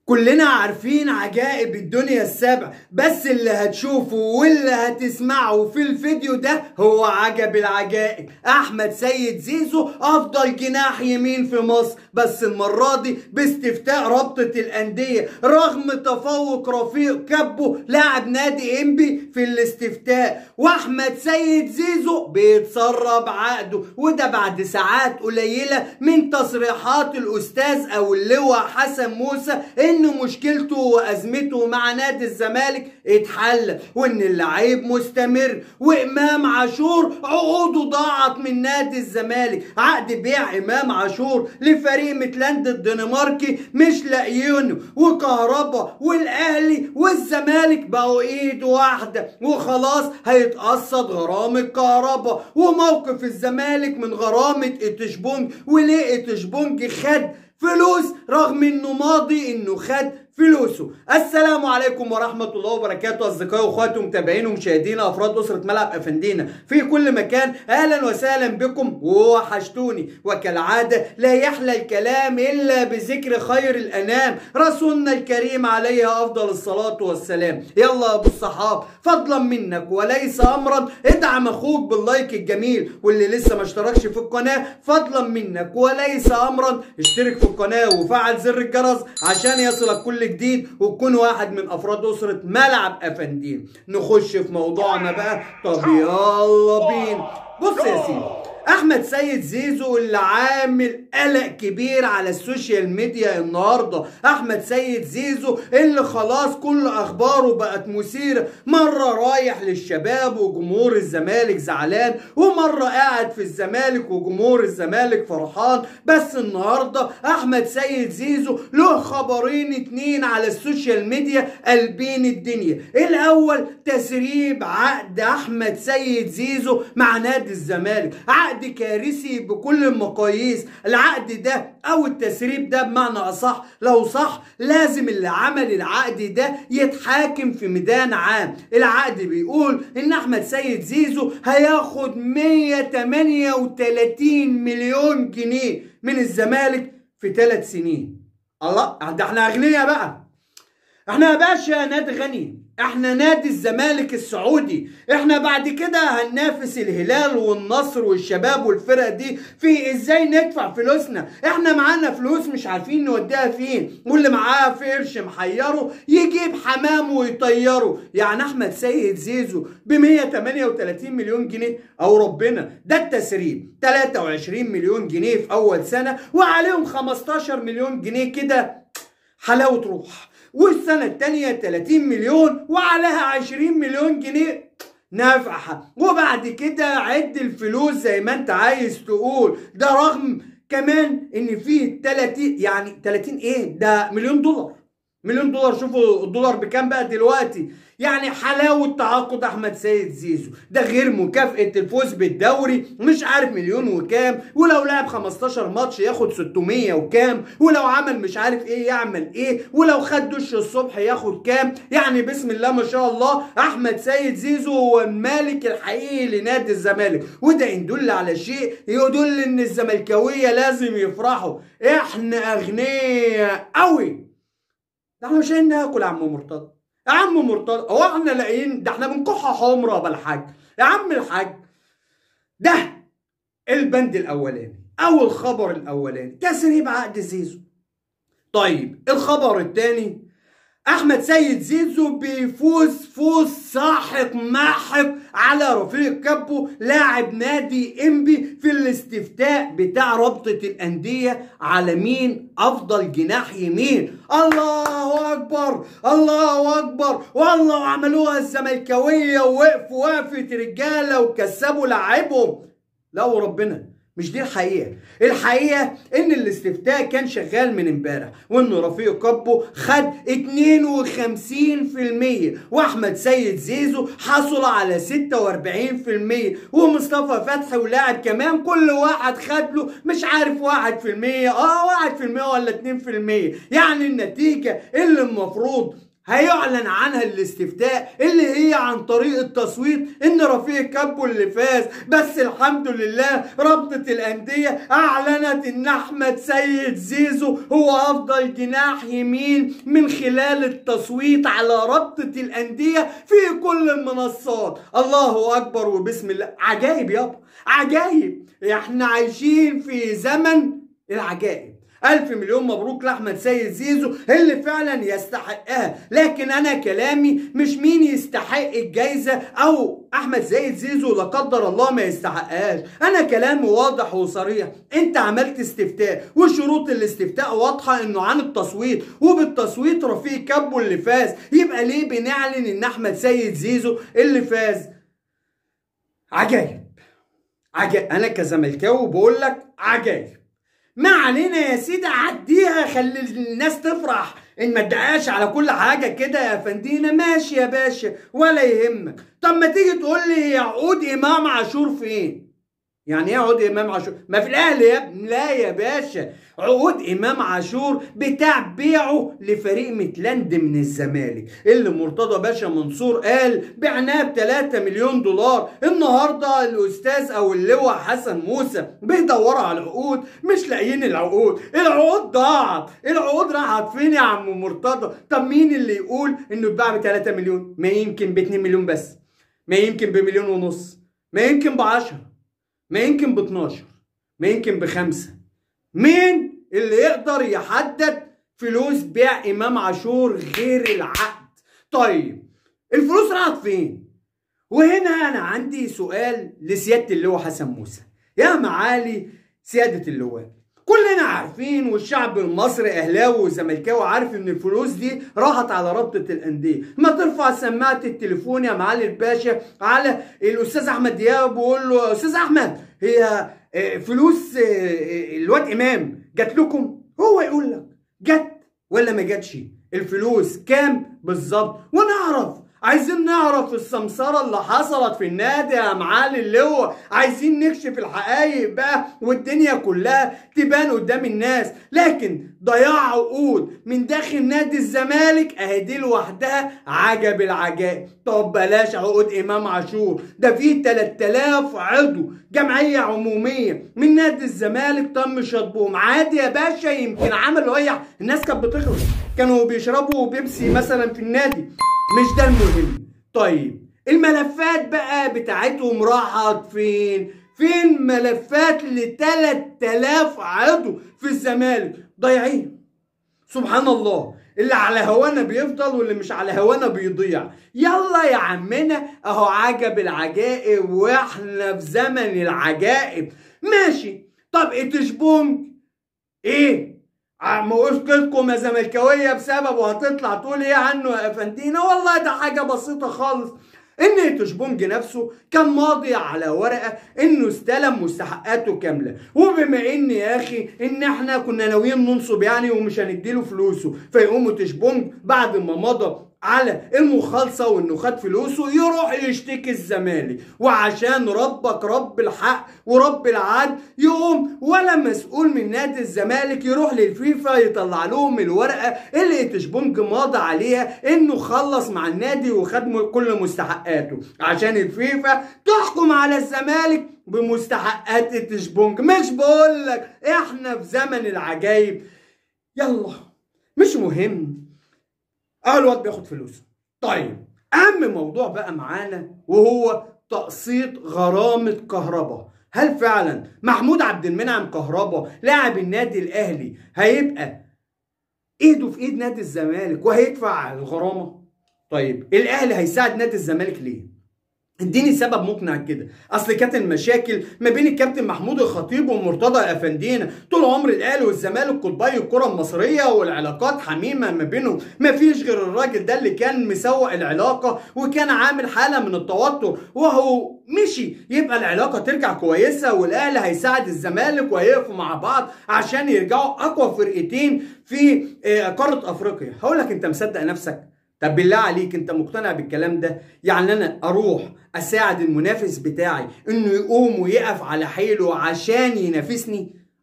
كلنا عارفين عجائب الدنيا السبع بس اللي هتشوفه واللي هتسمعه في الفيديو ده هو عجب العجائب احمد سيد زيزو افضل جناح يمين في مصر بس المرة دي باستفتاء رابطة الاندية رغم تفوق رفيق كبو لاعب نادي انبي في الاستفتاء واحمد سيد زيزو بيتسرب عقده وده بعد ساعات قليلة من تصريحات الاستاذ او اللواء حسن موسى ان مشكلته وازمته مع نادي الزمالك اتحل وان اللعيب مستمر وامام عاشور عقوده ضاعت من نادي الزمالك عقد بيع امام عاشور لفريق ميتلاند الدنماركي مش لاقيينه وكهربا والاهلي والزمالك بقوا ايد واحده وخلاص هيتقسط غرامه كهربا وموقف الزمالك من غرامه اتشبونج وليه اتشبونج خد فلوس رغم انه ماضي انه خد فلوسه السلام عليكم ورحمة الله وبركاته أصدقائي وأخواتي ومتابعين ومشاهدين أفراد أسرة ملعب أفندينا في كل مكان أهلا وسهلا بكم ووحشتوني وكالعادة لا يحلى الكلام إلا بذكر خير الأنام رسولنا الكريم عليه أفضل الصلاة والسلام يلا يا أبو الصحاب فضلا منك وليس أمرا ادعم أخوك باللايك الجميل واللي لسه ما اشتركش في القناة فضلا منك وليس أمرا اشترك في القناة وفعل زر الجرس عشان يصلك كل جديد وتكون واحد من افراد اسره ملعب افندين نخش في موضوعنا بقى طب يلا بينا بص يا سيدي احمد سيد زيزو اللي عامل قلق كبير على السوشيال ميديا النهارده احمد سيد زيزو اللي خلاص كل اخباره بقت مثيره مره رايح للشباب وجمهور الزمالك زعلان ومره قاعد في الزمالك وجمهور الزمالك فرحان بس النهارده احمد سيد زيزو له خبرين اتنين على السوشيال ميديا قلبين الدنيا الاول تسريب عقد احمد سيد زيزو مع نادي الزمالك عقد عقد كارثي بكل المقاييس العقد ده او التسريب ده بمعنى اصح لو صح لازم اللي عمل العقد ده يتحاكم في ميدان عام العقد بيقول ان احمد سيد زيزو هياخد 138 مليون جنيه من الزمالك في ثلاث سنين الله ده احنا اغنياء بقى احنا يا باشا نادي غني احنا نادي الزمالك السعودي احنا بعد كده هننافس الهلال والنصر والشباب والفرق دي في ازاي ندفع فلوسنا احنا معانا فلوس مش عارفين نوديها فين واللي معاه في قرش محيره يجيب حمام ويطيره يعني احمد سيد زيزو ب 138 مليون جنيه او ربنا ده التسريب 23 مليون جنيه في اول سنه وعليهم 15 مليون جنيه كده حلاوه روح والسنة التانية 30 مليون وعليها 20 مليون جنيه نافعة وبعد كده عد الفلوس زي ما انت عايز تقول ده رغم كمان ان في 30 يعني 30 ايه ده مليون دولار مليون دولار شوفوا الدولار بكام بقى دلوقتي يعني حلاوة تعاقد أحمد سيد زيزو ده غير مكافأة الفوز بالدوري مش عارف مليون وكام ولو لعب 15 ماتش ياخد 600 وكام ولو عمل مش عارف ايه يعمل ايه ولو خد دش الصبح ياخد كام يعني بسم الله ما شاء الله أحمد سيد زيزو هو المالك الحقيقي لنادي الزمالك وده يدل على شيء يدل ان الزملكاوية لازم يفرحوا احنا اغنياء قوي ده احنا مش ناكل يا عم مرتضى يا عم مرتضى هو احنا لاقيين ده احنا بنكح حمرة بالحاج يا عم الحاج ده البند الاولاني او الخبر الاولاني تسريب عقد زيزو طيب الخبر الثاني احمد سيد زيزو بيفوز فوز ساحق ماحق على رفيق كابو لاعب نادي انبي في الاستفتاء بتاع رابطة الاندية على مين افضل جناح يمين الله اكبر الله اكبر والله عملوها الزملكاوية ووقفوا وقفة رجالة وكسبوا لاعبهم لا وربنا مش دي الحقيقة الحقيقة ان الاستفتاء كان شغال من امبارح وان رفيق كابو خد 52% واحمد سيد زيزو حصل على 46% ومصطفى فتحي ولاعب كمان كل واحد خد له مش عارف 1% اه 1% ولا 2% يعني النتيجة اللي المفروض هيعلن عنها الاستفتاء اللي هي عن طريق التصويت ان رفيق كابو اللي فاز بس الحمد لله رابطة الاندية اعلنت ان احمد سيد زيزو هو افضل جناح يمين من خلال التصويت على رابطة الاندية في كل المنصات الله اكبر وبسم الله عجايب يابا عجايب احنا عايشين في زمن العجائب ألف مليون مبروك لأحمد سيد زيزو اللي فعلا يستحقها لكن أنا كلامي مش مين يستحق الجايزة أو أحمد سيد زيزو لا قدر الله ما يستحقهاش أنا كلامي واضح وصريح أنت عملت استفتاء وشروط الاستفتاء واضحة إنه عن التصويت وبالتصويت رفيق كابو اللي فاز يبقى ليه بنعلن إن أحمد سيد زيزو اللي فاز عجايب عجايب أنا كزملكاوي بقول لك عجايب ما علينا يا سيدي عديها خلي الناس تفرح ان ما تدقاش على كل حاجه كده يا فندينا ماشي يا باشا ولا يهمك طب ما تيجي تقول لي يعود امام عاشور فين يعني ايه عقود امام عاشور ما في الاهلي يا ابني لا يا باشا عقود امام عاشور بتاع بيعه لفريق متلند من الزمالك اللي مرتضى باشا منصور قال بعناه ب 3 مليون دولار النهارده الاستاذ او اللواء حسن موسى بيدوروا على العقود مش لاقيين العقود العقود ضاعت العقود راحت فين يا عم مرتضى طب مين اللي يقول انه اتباع ب 3 مليون ما يمكن ب 2 مليون بس ما يمكن بمليون ونص ما يمكن ب 10 ما يمكن ب 12 ما يمكن بخمسة مين اللي يقدر يحدد فلوس بيع امام عاشور غير العقد طيب الفلوس راحت فين وهنا انا عندي سؤال لسياده اللواء حسن موسى يا معالي سياده اللواء كلنا عارفين والشعب المصري اهلاوي وزملكاوي عارف ان الفلوس دي راحت على رابطه الانديه ما ترفع سماعه التليفون يا معالي الباشا على الاستاذ احمد دياب وقول له يا استاذ احمد هي آه، فلوس آه، آه، الواد امام جات لكم هو يقول لك جت ولا ما جاتش الفلوس كام بالظبط ونعرف عايزين نعرف السمسرة اللي حصلت في النادي يا معالي اللواء عايزين نكشف الحقايق بقى والدنيا كلها تبان قدام الناس لكن ضياع عقود من داخل نادي الزمالك اهي دي لوحدها عجب العجائب طب بلاش عقود امام عاشور ده فيه 3000 عضو جمعيه عموميه من نادي الزمالك تم شطبهم عادي يا باشا يمكن عملوا ايه الناس كانت بتغرق كانوا بيشربوا بيبسي مثلا في النادي مش ده المهم طيب الملفات بقى بتاعتهم راحت فين فين ملفات ل 3000 عضو في الزمالك ضايعين سبحان الله اللي على هوانا بيفضل واللي مش على هوانا بيضيع يلا يا عمنا اهو عجب العجائب واحنا في زمن العجائب ماشي طب اتشبونج ايه ما قلت لكم يا زملكاويه بسبب وهتطلع تقول ايه عنه يا افندينا والله ده حاجه بسيطه خالص ان تشبونج نفسه كان ماضي على ورقه انه استلم مستحقاته كامله وبما ان يا اخي ان احنا كنا ناويين ننصب يعني ومش هنديله فلوسه فيقوموا تشبونج بعد ما مضى على المخالصة وانه خد فلوسه يروح يشتكي الزمالك وعشان ربك رب الحق ورب العدل يقوم ولا مسؤول من نادي الزمالك يروح للفيفا يطلع لهم الورقة اللي تشبونج ماضي عليها انه خلص مع النادي وخد كل مستحقاته عشان الفيفا تحكم على الزمالك بمستحقات تشبونج مش بقولك احنا في زمن العجايب يلا مش مهم اه الواد بياخد فلوسه طيب اهم موضوع بقى معانا وهو تقسيط غرامه كهرباء هل فعلا محمود عبد المنعم كهرباء لاعب النادي الاهلي هيبقى ايده في ايد نادي الزمالك وهيدفع الغرامه طيب الاهلي هيساعد نادي الزمالك ليه اديني سبب مقنع كده اصل كانت المشاكل ما بين الكابتن محمود الخطيب ومرتضى افندينا طول عمر الاهلي والزمالك قطبي الكره المصريه والعلاقات حميمه ما بينهم ما فيش غير الراجل ده اللي كان مسوق العلاقه وكان عامل حاله من التوتر وهو مشي يبقى العلاقه ترجع كويسه والاهلي هيساعد الزمالك وهيقفوا مع بعض عشان يرجعوا اقوى فرقتين في آه، قاره افريقيا هقول لك انت مصدق نفسك طب بالله عليك انت مقتنع بالكلام ده يعني انا اروح اساعد المنافس بتاعي انه يقوم ويقف على حيله عشان ينافسني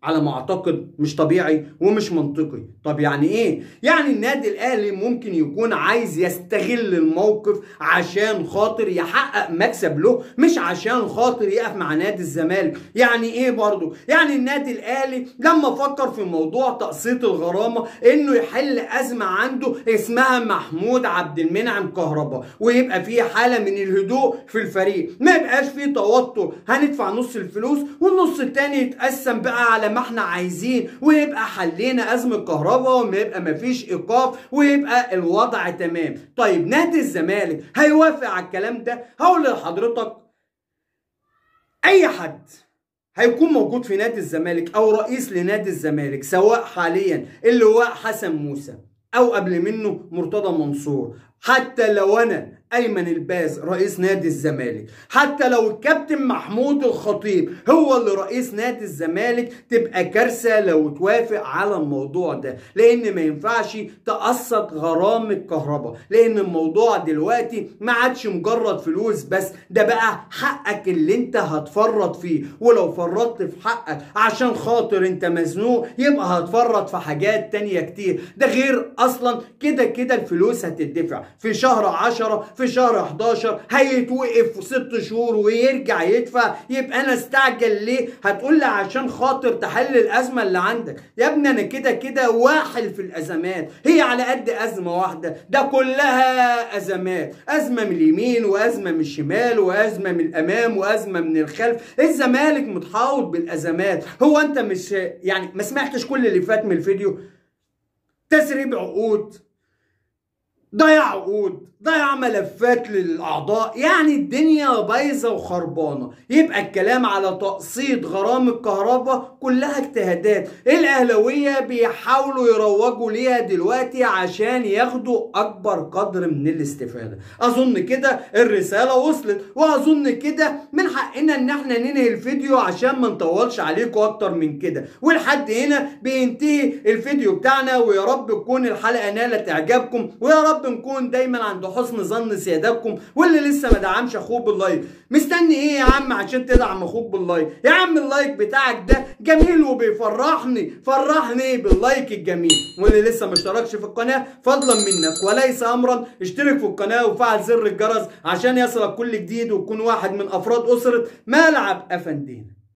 على ما اعتقد مش طبيعي ومش منطقي طب يعني ايه يعني النادي الاهلي ممكن يكون عايز يستغل الموقف عشان خاطر يحقق مكسب له مش عشان خاطر يقف مع نادي الزمالك يعني ايه برضو يعني النادي الاهلي لما فكر في موضوع تقسيط الغرامه انه يحل ازمه عنده اسمها محمود عبد المنعم كهربا ويبقى في حاله من الهدوء في الفريق ما يبقاش في توتر هندفع نص الفلوس والنص التاني يتقسم بقى على ما احنا عايزين ويبقى حلينا ازمه كهرباء ويبقى مفيش ايقاف ويبقى الوضع تمام طيب نادي الزمالك هيوافق على الكلام ده هقول لحضرتك اي حد هيكون موجود في نادي الزمالك او رئيس لنادي الزمالك سواء حاليا اللواء حسن موسى او قبل منه مرتضى منصور حتى لو انا ايمن الباز رئيس نادي الزمالك حتى لو الكابتن محمود الخطيب هو اللي رئيس نادي الزمالك تبقى كارثه لو توافق على الموضوع ده لان ما ينفعش تقسط غرامه كهرباء لان الموضوع دلوقتي ما عادش مجرد فلوس بس ده بقى حقك اللي انت هتفرط فيه ولو فرطت في حقك عشان خاطر انت مزنوق يبقى هتفرط في حاجات تانية كتير ده غير اصلا كده كده الفلوس هتدفع في شهر عشرة في شهر 11 هيتوقف في ست شهور ويرجع يدفع يبقى انا استعجل ليه هتقول لي عشان خاطر تحل الازمه اللي عندك يا ابني انا كده كده واحل في الازمات هي على قد ازمه واحده ده كلها ازمات ازمه من اليمين وازمه من الشمال وازمه من الامام وازمه من الخلف الزمالك متحوط بالازمات هو انت مش يعني ما سمعتش كل اللي فات من الفيديو تسريب عقود ضيع عقود ضيع ملفات للاعضاء يعني الدنيا بايظه وخربانه يبقى الكلام على تقسيط غرام الكهرباء كلها اجتهادات الاهلاويه بيحاولوا يروجوا ليها دلوقتي عشان ياخدوا اكبر قدر من الاستفاده اظن كده الرساله وصلت واظن كده من حقنا ان احنا ننهي الفيديو عشان ما نطولش عليكم اكتر من كده ولحد هنا بينتهي الفيديو بتاعنا ويا رب تكون الحلقه نالت اعجابكم ويا رب نكون دايما عند حسن ظن سيادتكم واللي لسه ما دعمش اخوه باللايك مستني ايه يا عم عشان تدعم اخوك باللايك يا عم اللايك بتاعك ده جميل وبيفرحني فرحني باللايك الجميل واللي لسه ما اشتركش في القناه فضلا منك وليس امرا اشترك في القناه وفعل زر الجرس عشان يصلك كل جديد وتكون واحد من افراد اسره ملعب افندينا